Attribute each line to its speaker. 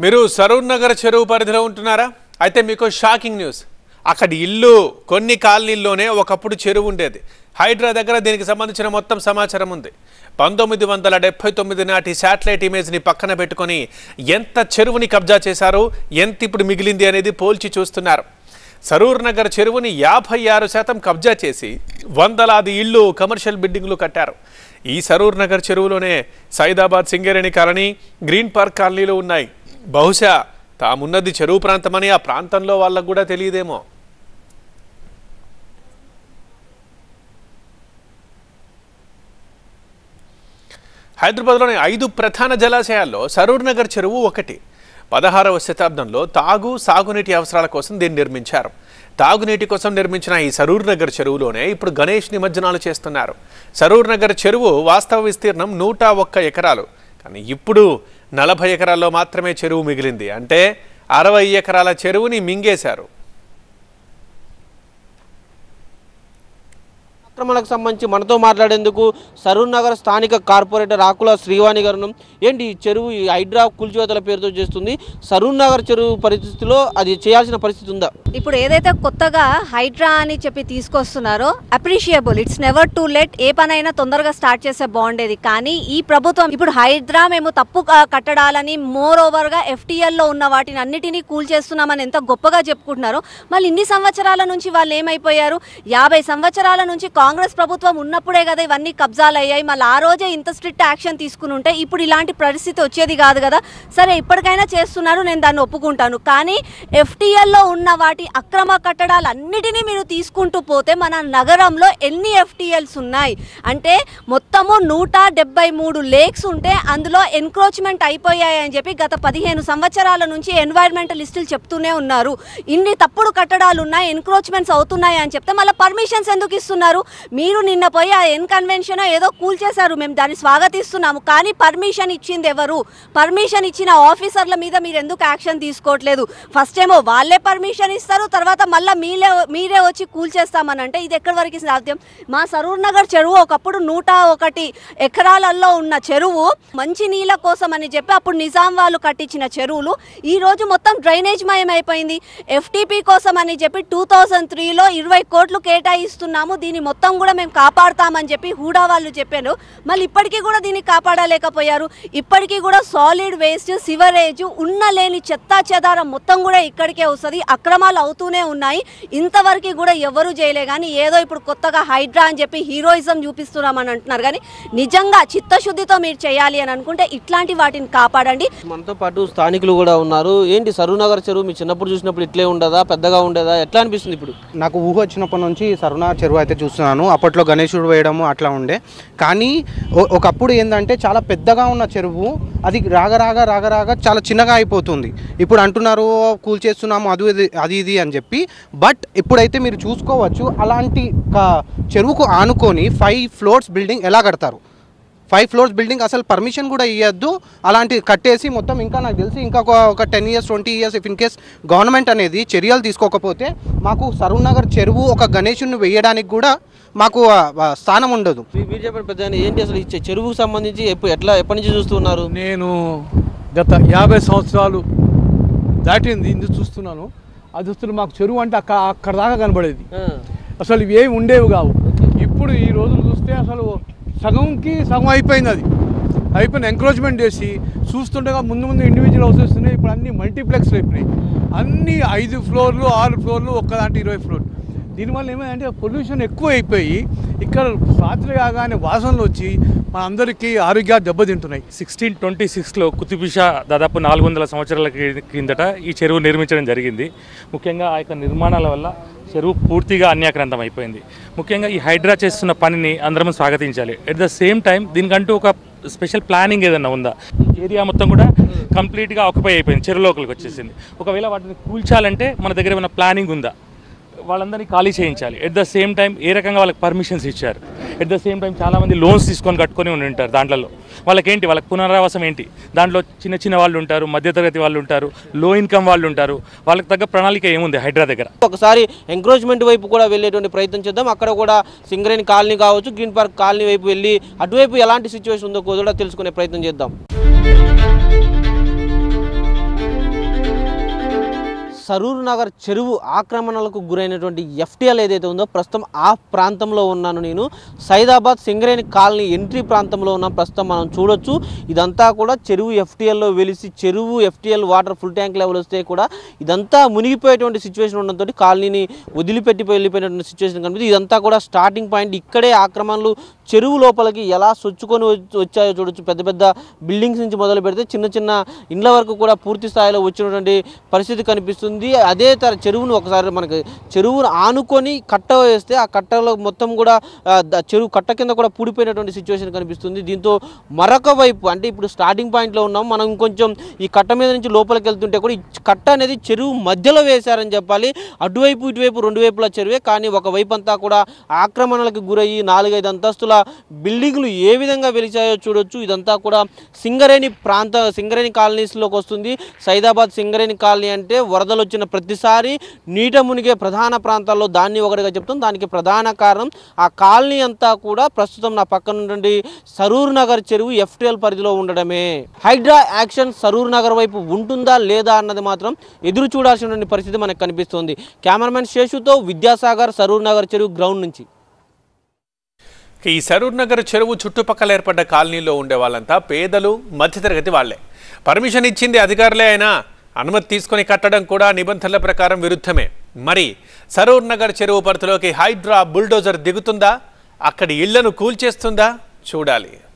Speaker 1: మీరు సరూర్ నగర్ చెరువు పరిధిలో ఉంటున్నారా అయితే మీకు షాకింగ్ న్యూస్ అక్కడి ఇల్లు కొన్ని కాలనీల్లోనే ఒకప్పుడు చెరువు ఉండేది హైడ్రా దగ్గర దీనికి సంబంధించిన మొత్తం సమాచారం ఉంది పంతొమ్మిది వందల డెబ్బై తొమ్మిది నాటి శాటిలైట్ ఇమేజ్ని పక్కన పెట్టుకొని ఎంత చెరువుని కబ్జా చేశారు ఎంత ఇప్పుడు మిగిలింది అనేది పోల్చి చూస్తున్నారు సరూర్ నగర్ చెరువుని యాభై ఆరు శాతం కబ్జా చేసి వందలాది ఇళ్ళు కమర్షియల్ బిల్డింగ్లు కట్టారు ఈ సరూర్ నగర్ చెరువులోనే Saidabad Singareni colony green park కాలనీలు ఉన్నాయి బహుశా తామున్నది చెరువు ప్రాంతమని ఆ ప్రాంతంలో వాళ్ళకు కూడా తెలియదేమో హైదరాబాద్లోని ఐదు ప్రధాన జలాశయాల్లో సరూర్ నగర్ చెరువు ఒకటి పదహారవ శతాబ్దంలో తాగు సాగునీటి అవసరాల కోసం దీన్ని నిర్మించారు తాగునీటి కోసం నిర్మించిన ఈ సరూర్ నగర్ చెరువులోనే ఇప్పుడు గణేష్ నిమజ్జనాలు చేస్తున్నారు సరూర్ నగర్ చెరువు వాస్తవ విస్తీర్ణం నూట ఒక్క ఎకరాలు కానీ ఇప్పుడు నలభై ఎకరాల్లో మాత్రమే చెరువు మిగిలింది అంటే అరవై ఎకరాల చెరువుని మింగేశారు
Speaker 2: ఆక్రమణకు సంబంధించి మనతో మాట్లాడేందుకు సరూర్ నగర్ స్థానిక కార్పొరేటర్ ఆకుల శ్రీవాణి గారు ఉన్నాం. ఏంటి ఈ చెరువు ఈ హైడ్రా కూల్చివేతల పేరుతో చేస్తుంది సరూర్ నగర్ చెరువు పరిస్థితిలో అది చేయాల్సిన పరిస్థితి ఉందా
Speaker 3: ఇప్పుడు ఏదైతే కొత్తగా హైడ్రా అని చెప్పి తీసుకొస్తున్నారో appreciable it's never too late ఏ పనైనా తొందరగా స్టార్ట్ చేస్తే బాగుండేది కానీ ఈ ప్రభుత్వం ఇప్పుడు హైడ్రా మేము తప్పు క- కట్టడాలని మోర్ ఓవర్ గా FTL లో ఉన్న వాటిని అన్నిటినీ కూల్ చేస్తున్నామని ఎంత గొప్పగా చెప్పుకుంటున్నారో మళ్ళీ ఇన్ని సంవత్సరాల నుంచి వాళ్ళు ఏమైపోయారు యాభై సంవత్సరాల నుంచి కాంగ్రెస్ ప్రభుత్వం ఉన్నప్పుడే కదా ఇవన్నీ కబ్జాలు అయ్యాయి మళ్ళీ ఆ రోజే ఇంత స్ట్రిక్ట్ యాక్షన్ తీసుకుని ఉంటే ఇప్పుడు ఇలాంటి పరిస్థితి వచ్చేది కాదు కదా సరే ఇప్పటికైనా చేస్తున్నారు నేను దాన్ని ఒప్పుకుంటాను కానీ ఎఫ్టీఎల్లో ఉన్న వాటి అక్రమ కట్టడాలు అన్నిటినీ మీరు తీసుకుంటూ పోతే మన నగరంలో ఎన్ని ఎఫ్టీఎల్స్ ఉన్నాయి అంటే మొత్తము నూట డెబ్బై మూడు లేక్స్ ఉంటే అందులో ఎన్క్రోచ్మెంట్ అయిపోయాయి అని చెప్పి గత పదిహేను సంవత్సరాల నుంచి ఎన్వైర్మెంటలిస్టులు చెప్తూనే ఉన్నారు ఇన్ని తప్పుడు కట్టడాలు ఉన్నాయి ఎన్క్రోచ్మెంట్స్ అవుతున్నాయి అని చెప్తే మళ్ళీ పర్మిషన్స్ ఎందుకు ఇస్తున్నారు మీరు నిన్న పోయి ఆ ఎన్ కన్వెన్షన్ ఏదో కూల్ చేశారు మేము దాన్ని స్వాగతిస్తున్నాము కానీ పర్మిషన్ ఇచ్చింది ఎవరు పర్మిషన్ ఇచ్చిన ఆఫీసర్ల మీద మీరు ఎందుకు యాక్షన్ తీసుకోవట్లేదు ఫస్ట్ ఏమో వాళ్ళే పర్మిషన్ ఇస్తారు తర్వాత మళ్ళీ మీరే మీరే వచ్చి కూల్ చేస్తామని అంటే ఇది ఎక్కడి వరకు సాధ్యం మా సరూర్ నగర్ చెరువు ఒకప్పుడు నూట ఒకటి ఎకరాలలో ఉన్న చెరువు మంచి నీళ్ళ కోసం అని చెప్పి అప్పుడు నిజాం వాళ్ళు కట్టించిన చెరువులు ఈ రోజు మొత్తం డ్రైనేజ్ మయం అయిపోయింది ఎఫ్టీపీ కోసం అని చెప్పి టూ థౌజండ్ త్రీలో ఇరవై కోట్లు కేటాయిస్తున్నాము దీన్ని మొత్తం కూడా మేము కాపాడుతామని చెప్పి హూడా వాళ్ళు చెప్పారు మళ్ళీ ఇప్పటికీ కూడా దీన్ని కాపాడలేకపోయారు ఇప్పటికీ కూడా సాలిడ్ వేస్ట్ సివరేజ్ ఉన్న లేని చెత్తా చెదారం మొత్తం కూడా ఇక్కడికే వస్తుంది అక్రమాలు అవుతూనే ఉన్నాయి ఇంతవరకు కూడా ఎవరు చేయలే కానీ ఏదో ఇప్పుడు కొత్తగా హైడ్రా అని చెప్పి హీరోయిజం చూపిస్తున్నామని అంటున్నారు కానీ నిజంగా చిత్తశుద్ధితో మీరు చేయాలి అని అనుకుంటే ఇట్లాంటి వాటిని కాపాడండి
Speaker 2: మనతో పాటు స్థానికులు కూడా ఉన్నారు ఏంటి సరూర్ నగర్ చెరువు మీ చిన్నప్పుడు చూసినప్పుడు ఇట్లే ఉండదా పెద్దగా ఉండదా ఎట్లా అనిపిస్తుంది ఇప్పుడు
Speaker 4: నాకు ఊహ వచ్చినప్పటి నుంచి సరుణ చెరువు అయితే చూస్తున్నాను అప్పట్లో గణేశుడు వేయడము అట్లా ఉండే కానీ ఒ- ఒకప్పుడు ఏంటంటే చాలా పెద్దగా ఉన్న చెరువు అది రాగ రాగ రాగ రాగ చాలా చిన్నగా అయిపోతుంది ఇప్పుడు అంటున్నారు కూల్ చేస్తున్నాము అది ఇది అది ఇది అని చెప్పి బట్ ఇప్పుడైతే మీరు చూసుకోవచ్చు అలాంటి క- చెరువుకు ఆనుకొని ఫైవ్ ఫ్లోర్స్ బిల్డింగ్ ఎలా కడతారు ఫైవ్ ఫ్లోర్స్ బిల్డింగ్ అసలు పర్మిషన్ కూడా ఇవ్వద్దు అలాంటి కట్టేసి మొత్తం ఇంకా నాకు తెలిసి ఇంకా ఒక ఒక ten years twenty years if in case government అనేది చర్యలు తీసుకోకపోతే మాకు సరూర్ నగర్ చెరువు ఒక గణేషుని వేయడానికి కూడా మాకు ఆ, ఆ, స్థానం ఉండదు
Speaker 2: మీ- మీరు చెప్పండి పెద్ద ఆయన, ఏంటి అసలు ఈ చె- చెరువుకు సంబంధించి ఎప్పుడు ఎట్లా ఎప్పటి నుంచి చూస్తున్నారు
Speaker 5: నేను గత యాభై సంవత్సరాలు దాటింది ఇది చూస్తున్నాను అది చూస్తున్న మాకు చెరువు అంటే అక్కడ అక్కడ దాకా కనబడేది
Speaker 2: ఆ,
Speaker 5: అసలు ఇవి ఏమి ఉండేవి కావు ఇప్పుడు ఈ రోజులు చూస్తే అసలు సగంకి సగం అయిపోయింది అది అయిపోయిన ఎంకరేజ్మెంట్ చేసి చూస్తుండగా ముందు ముందు ఇండివిజువల్ హౌసెస్ వస్తున్నాయి ఇప్పుడు అన్ని మల్టీప్లెక్స్లు అయిపోయినాయి అన్ని ఐదు ఫ్లోర్లు ఆరు ఫ్లోర్లు ఒక్కదాంటి ఇరవై ఫ్లోర్లు దీనివల్ల ఏమైందంటే పొల్యూషన్ ఎక్కువ అయిపోయి ఇక్కడ రాత్రి కాగానే వాసనలు వచ్చి మన అందరికీ ఆరోగ్యాలు దెబ్బతింటున్నాయి
Speaker 6: సిక్స్టీన్ ట్వంటీ సిక్స్లో కుతుబిషా దాదాపు నాలుగు వందల సంవత్సరాల క్రి- క్రిందట ఈ చెరువు నిర్మించడం జరిగింది ముఖ్యంగా ఆ యొక్క నిర్మాణాల వల్ల చెరువు పూర్తిగా అన్యాక్రాంతం అయిపోయింది ముఖ్యంగా ఈ హైడ్రా చేస్తున్న పనిని అందరం స్వాగతించాలి ఎట్ ద సేమ్ టైం దీనికంటూ ఒక స్పెషల్ ప్లానింగ్ ఏదన్నా ఉందా ఏరియా మొత్తం కూడా కంప్లీట్గా ఆక్యుపై అయిపోయింది చెరువు లోపలికి వచ్చేసింది ఒకవేళ వాటిని కూల్చాలంటే మన దగ్గర ఏమైనా ప్లానింగ్ ఉందా వాళ్ళందరినీ ఖాళీ చేయించాలి ఎట్ ద సేమ్ టైం ఏ రకంగా వాళ్ళకి పర్మిషన్స్ ఇచ్చారు ఎట్ ద సేమ్ టైం చాలామంది లోన్స్ తీసుకొని కట్టుకొని ఉండి ఉంటారు దాంట్లో వాళ్ళకేంటి వాళ్ళకి పునరావాసం ఏంటి దాంట్లో చిన్న చిన్న వాళ్ళు ఉంటారు మధ్యతరగతి వాళ్ళు ఉంటారు లో ఇన్కమ్ వాళ్ళు ఉంటారు వాళ్ళకి తగ్గ ప్రణాళిక ఏముంది హైడ్రా దగ్గర
Speaker 2: ఒకసారి ఎంక్రోచ్మెంట్ వైపు కూడా వెళ్ళేటువంటి ప్రయత్నం చేద్దాం అక్కడ కూడా సింగరేణి కాలనీ కావచ్చు గ్రీన్ పార్క్ కాలనీ వైపు వెళ్ళి అటువైపు ఎలాంటి సిచ్యువేషన్ ఉందో కూడా తెలుసుకునే ప్రయత్నం చేద్దాం సరూర్ నగర్ చెరువు ఆక్రమణలకు గురైనటువంటి ఎఫ్టీఎల్ ఏదైతే ఉందో ప్రస్తుతం ఆ ప్రాంతంలో ఉన్నాను నేను సైదాబాద్ సింగరేణి కాలనీ ఎంట్రీ ప్రాంతంలో ఉన్న ప్రస్తుతం మనం చూడొచ్చు ఇదంతా కూడా చెరువు ఎఫ్టీఎల్లో వెలిసి చెరువు FTL water full tank level వస్తే కూడా ఇదంతా మునిగిపోయేటువంటి సిచ్యువేషన్ ఉండడంతో కాలనీని వదిలిపెట్టి వెళ్ళిపోయినటువంటి సిచ్యువేషన్ కనిపిస్తుంది ఇదంతా కూడా స్టార్టింగ్ పాయింట్ ఇక్కడే ఆక్రమణలు చెరువు లోపలికి ఎలా సొచ్చుకొని వచ్చి- వచ్చాయో చూడొచ్చు పెద్ద పెద్ద బిల్డింగ్స్ నుంచి మొదలు పెడితే చిన్న చిన్న ఇండ్ల వరకు కూడా పూర్తి స్థాయిలో వచ్చినటువంటి పరిస్థితి కనిపిస్తుంది అదే తర చెరువును ఒకసారి మనకి చెరువును ఆనుకొని కట్ట వేస్తే ఆ కట్టలో మొత్తం కూడా ఆ, ద- చెరువు కట్ట కింద కూడా పూడిపోయినటువంటి సిచ్యువేషన్ కనిపిస్తుంది దీంతో మరొక వైపు అంటే ఇప్పుడు స్టార్టింగ్ పాయింట్లో ఉన్నాం మనం ఇంకొంచెం ఈ కట్ట మీద నుంచి లోపలికి వెళ్తుంటే కూడా ఈ కట్ట అనేది చెరువు మధ్యలో వేశారని చెప్పాలి అటువైపు ఇటువైపు రెండు వైపుల చెరువే కానీ ఒక వైపు అంతా కూడా ఆక్రమణలకు గురయ్యి నాలుగైదు అంతస్తుల బిల్డింగ్లు ఏ విధంగా వెలిచాయో చూడొచ్చు ఇదంతా కూడా సింగరేణి ప్రాంత సింగరేణి కాలనీస్లోకి వస్తుంది సైదాబాద్ సింగరేణి కాలనీ అంటే వరదలు వచ్చిన ప్రతిసారి నీట మునిగే ప్రధాన ప్రాంతాల్లో దాన్ని ఒకటిగా చెప్తాం దానికి ప్రధాన కారణం ఆ కాలనీ అంతా కూడా ప్రస్తుతం నా పక్కన నుండి సరూర్ నగర్ చెరువు ఎఫ్టిఎల్ పరిధిలో ఉండడమే హైడ్రా యాక్షన్ సరూర్ నగర్ వైపు ఉంటుందా లేదా అన్నది మాత్రం ఎదురు చూడాల్సిన పరిస్థితి మనకు కనిపిస్తోంది కెమెరామెన్ శేషుతో విద్యాసాగర్ సరూర్ నగర్ చెరువు గ్రౌండ్ నుంచి
Speaker 1: ఈ సరూర్ నగర్ చెరువు చుట్టుపక్కల ఏర్పడ్డ కాలనీలో ఉండే వాళ్ళంతా పేదలు మధ్యతరగతి వాళ్ళే పర్మిషన్ ఇచ్చింది అధికారులే అయినా అనుమతి తీసుకొని కట్టడం కూడా నిబంధనల ప్రకారం విరుద్ధమే మరి సరూర్ నగర్ చెరువు పరిధిలోకి హైడ్రా బుల్డోజర్ దిగుతుందా అక్కడి ఇళ్లను కూల్చేస్తుందా చూడాలి